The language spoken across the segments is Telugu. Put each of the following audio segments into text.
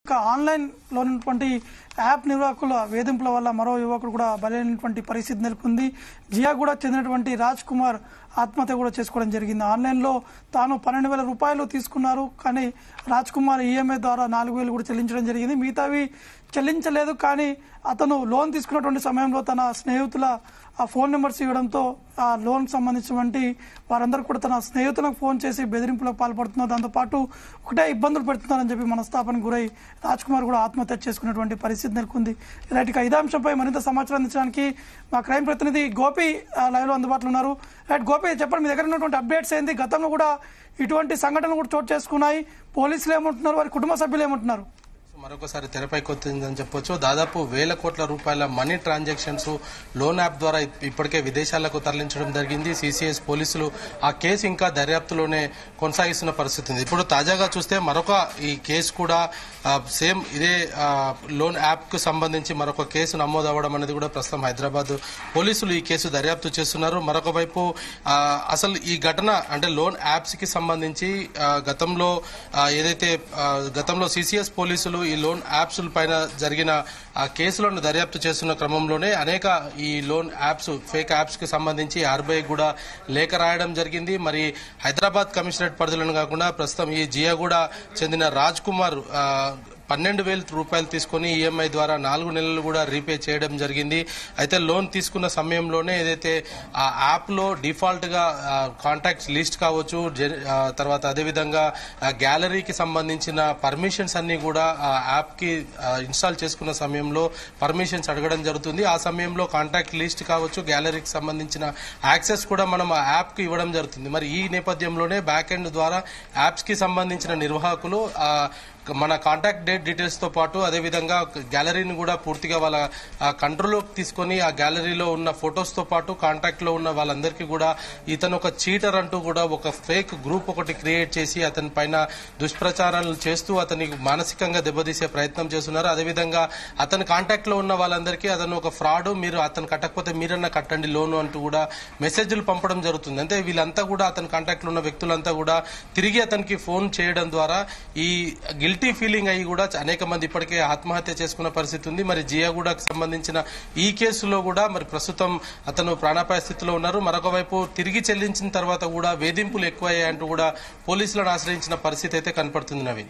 ఇక ఆన్లైన్లో ఉన్నటువంటి యాప్ నిర్వాహకుల వేధింపుల వల్ల మరో యువకుడు కూడా బలైనటువంటి పరిస్థితి నెలకొంది జియా కూడా చెందినటువంటి రాజ్ కుమార్ ఆత్మహత్య కూడా చేసుకోవడం జరిగింది ఆన్లైన్లో తాను పన్నెండు వేల రూపాయలు తీసుకున్నారు కానీ రాజ్ కుమార్ ఈఎంఐ ద్వారా నాలుగు వేలు కూడా చెల్లించడం జరిగింది మిగతావి చెల్లించలేదు కానీ అతను లోన్ తీసుకున్నటువంటి సమయంలో తన స్నేహితుల ఆ ఫోన్ నెంబర్స్ ఇవ్వడంతో ఆ లోన్ సంబంధించినటువంటి వారందరూ కూడా తన స్నేహితులకు ఫోన్ చేసి బెదిరింపులకు పాల్పడుతున్నారు దాంతోపాటు ఒకటే ఇబ్బందులు పెడుతున్నారని చెప్పి మనస్తాపానికి గురై రాజ్ కుమార్ కూడా ఆత్మహత్య చేసుకున్నటువంటి పరిస్థితి నెలకొంది రైట్ ఇక ఇదే అంశంపై మరింత సమాచారం అందించడానికి మా క్రైమ్ ప్రతినిధి గోపి ఆ, లైవ్ లో అందుబాటులో ఉన్నారు రైట్ గోపి చెప్పండి మీ దగ్గర ఉన్నటువంటి అప్డేట్స్ ఏంది గతంలో కూడా ఇటువంటి సంఘటనలు కూడా చోటు చేసుకున్నాయి పోలీసులు ఏమంటున్నారు వారి కుటుంబ సభ్యులు ఏమంటున్నారు మరొకసారి తెరపైకి వచ్చిందని చెప్పొచ్చు దాదాపు వేల కోట్ల రూపాయల మనీ ట్రాన్సాక్షన్స్ లోన్ యాప్ ద్వారా ఇప్- ఇప్పటికే విదేశాలకు తరలించడం జరిగింది సిసిఎస్ పోలీసులు ఆ కేసు ఇంకా దర్యాప్తులోనే కొనసాగిస్తున్న పరిస్థితి ఉంది ఇప్పుడు తాజాగా చూస్తే మరొక ఈ కేసు కూడా ఆ, సేమ్ ఇదే ఆ, లోన్ యాప్ కు సంబంధించి మరొక కేసు నమోదు అవ్వడం అనేది కూడా ప్రస్తుతం హైదరాబాద్ పోలీసులు ఈ కేసు దర్యాప్తు చేస్తున్నారు మరొక వైపు ఆ, అసలు ఈ ఘటన అంటే లోన్ యాప్స్ కి సంబంధించి ఆ, గతంలో ఆ, ఏదైతే ఆ, గతంలో సిసిఎస్ పోలీసులు ఈ లోన్ యాప్స్ పైన జరిగిన ఆ కేసులను దర్యాప్తు చేస్తున్న క్రమంలోనే అనేక ఈ లోన్ యాప్స్ ఫేక్ యాప్స్ కి సంబంధించి ఆర్బీఐ కూడా లేఖ రాయడం జరిగింది మరి హైదరాబాద్ కమిషనరేట్ పరిధిలోనే కాకుండా ప్రస్తుతం ఈ జియాగూడ చెందిన రాజ్ కుమార్ ఆ, పన్నెండు వేల రూపాయలు తీసుకొని ఈఎంఐ ద్వారా నాలుగు నెలలు కూడా రీపే చేయడం జరిగింది అయితే లోన్ తీసుకున్న సమయంలోనే ఏదైతే ఆ యాప్ లో డిఫాల్ట్ గా కాంటాక్ట్స్ లిస్ట్ కావచ్చు జె- ఆ, తర్వాత అదేవిధంగా ఆ, గ్యాలరీకి సంబంధించిన పర్మిషన్స్ అన్ని కూడా ఆ యాప్ కి ఆ, ఇన్స్టాల్ చేసుకున్న సమయంలో పర్మిషన్స్ అడగడం జరుగుతుంది ఆ సమయంలో కాంటాక్ట్ లిస్ట్ కావచ్చు గ్యాలరీకి సంబంధించిన యాక్సెస్ కూడా మనం ఆ యాప్ కి ఇవ్వడం జరుగుతుంది మరి ఈ నేపథ్యంలోనే బ్యాక్ ఎండ్ ద్వారా యాప్స్ కి సంబంధించిన నిర్వాహకులు ఆ, మన కాంటాక్ట్ డేట్ డీటెయిల్స్ తో పాటు అదేవిధంగా గ్యాలరీని కూడా పూర్తిగా వాళ్ళ కంట్రోల్లోకి తీసుకొని ఆ గ్యాలరీలో ఉన్న ఫొటోస్ తో పాటు కాంటాక్ట్ లో ఉన్న వాళ్ళందరికీ కూడా ఇతను ఒక చీటర్ అంటూ కూడా ఒక ఫేక్ గ్రూప్ ఒకటి క్రియేట్ చేసి అతని పైన దుష్ప్రచారాలు చేస్తూ అతనికి మానసికంగా దెబ్బతీసే ప్రయత్నం చేస్తున్నారు అదేవిధంగా అతని కాంటాక్ట్ లో ఉన్న వాళ్ళందరికీ అతను ఒక ఫ్రాడ్ మీరు అతను కట్టకపోతే మీరన్నా కట్టండి లోను అంటూ కూడా మెసేజ్లు పంపడం జరుగుతుంది అంటే వీళ్ళంతా కూడా అతని కాంటాక్ట్ లో ఉన్న వ్యక్తులంతా కూడా తిరిగి అతనికి ఫోన్ చేయడం ద్వారా ఈ గిల్టీ ఫీలింగ్ అయ్యి కూడా అనేక మంది ఇప్పటికే ఆత్మహత్య చేసుకున్న పరిస్థితి ఉంది మరి జియాగూడకు సంబంధించిన ఈ కేసులో కూడా మరి ప్రస్తుతం అతను ప్రాణాపాయ స్థితిలో ఉన్నారు మరొక వైపు తిరిగి చెల్లించిన తర్వాత కూడా వేధింపులు ఎక్కువయ్యాయంటూ కూడా పోలీసులను ఆశ్రయించిన పరిస్థితి అయితే కనపడుతుంది నవీన్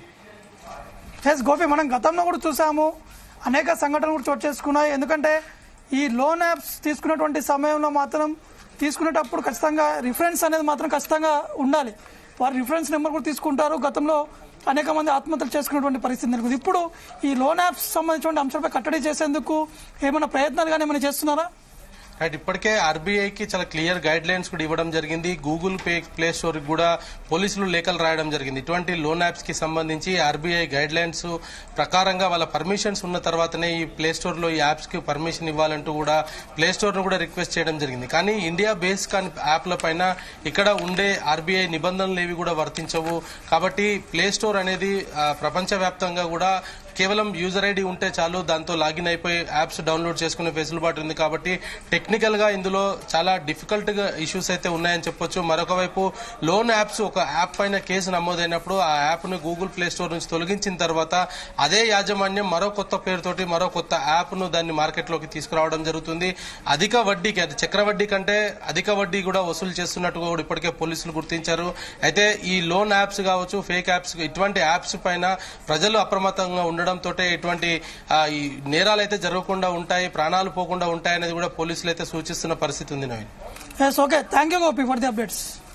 ఎస్ గోపి మనం గతంలో కూడా చూసాము అనేక సంఘటనలు కూడా చోటు చేసుకున్నాయి ఎందుకంటే ఈ లోన్ యాప్స్ తీసుకున్నటువంటి సమయంలో మాత్రం తీసుకునేటప్పుడు ఖచ్చితంగా రిఫరెన్స్ అనేది మాత్రం ఖచ్చితంగా ఉండాలి వారి రిఫరెన్స్ నెంబర్ కూడా తీసుకుంటారు గతంలో అనేక మంది ఆత్మహత్యలు చేసుకున్నటువంటి పరిస్థితి నెలకొంది ఇప్పుడు ఈ లోన్ యాప్స్ సంబంధించిన అంశాలపై కట్టడి చేసేందుకు ఏమైనా ప్రయత్నాలు కానీ ఏమైనా చేస్తున్నారా రైట్ ఇప్పటికే ఆర్బీఐకి చాలా క్లియర్ గైడ్ లైన్స్ కూడా ఇవ్వడం జరిగింది గూగుల్ పే ప్లే స్టోర్ కూడా పోలీసులు లేఖలు రాయడం జరిగింది ఇటువంటి లోన్ యాప్స్ కి సంబంధించి ఆర్బీఐ గైడ్ లైన్స్ ప్రకారంగా వాళ్ళ పర్మిషన్స్ ఉన్న తర్వాతనే ఈ ప్లే స్టోర్ లో ఈ యాప్స్ కి పర్మిషన్ ఇవ్వాలంటూ కూడా ప్లే స్టోర్ ను కూడా రిక్వెస్ట్ చేయడం జరిగింది కానీ ఇండియా బేస్ కాని యాప్ల పైన ఇక్కడ ఉండే ఆర్బీఐ నిబంధనలు ఏవి కూడా వర్తించవు కాబట్టి ప్లే స్టోర్ అనేది ఆ, ప్రపంచవ్యాప్తంగా కూడా కేవలం యూజర్ ఐడి ఉంటే చాలు దాంతో లాగిన్ అయిపోయి యాప్స్ డౌన్లోడ్ చేసుకునే వెసులుబాటు ఉంది కాబట్టి టెక్నికల్ గా ఇందులో చాలా డిఫికల్ట్ గా ఇష్యూస్ అయితే ఉన్నాయని చెప్పొచ్చు మరొక వైపు లోన్ యాప్స్ ఒక యాప్ పైన కేసు నమోదైనప్పుడు ఆ యాప్ ను గూగుల్ ప్లే స్టోర్ నుంచి తొలగించిన తర్వాత అదే యాజమాన్యం మరో కొత్త పేరుతోటి మరో కొత్త యాప్ ను దాన్ని మార్కెట్ లోకి తీసుకురావడం జరుగుతుంది అధిక వడ్డీకి అది చక్రవడ్డీ కంటే అధిక వడ్డీ కూడా వసూలు చేస్తున్నట్టుగా కూడా ఇప్పటికే పోలీసులు గుర్తించారు అయితే ఈ లోన్ యాప్స్ కావచ్చు ఫేక్ యాప్స్ ఇటువంటి యాప్స్ పైన ప్రజలు అప్రమత్తంగా ఉండడంతో ఇటువంటి ఆ, ఈ నేరాలు అయితే జరగకుండా ఉంటాయి ప్రాణాలు పోకుండా ఉంటాయి అనేది కూడా పోలీసులు అయితే సూచిస్తున్న పరిస్థితి ఉంది Naveen yes okay thank you Gopi for the updates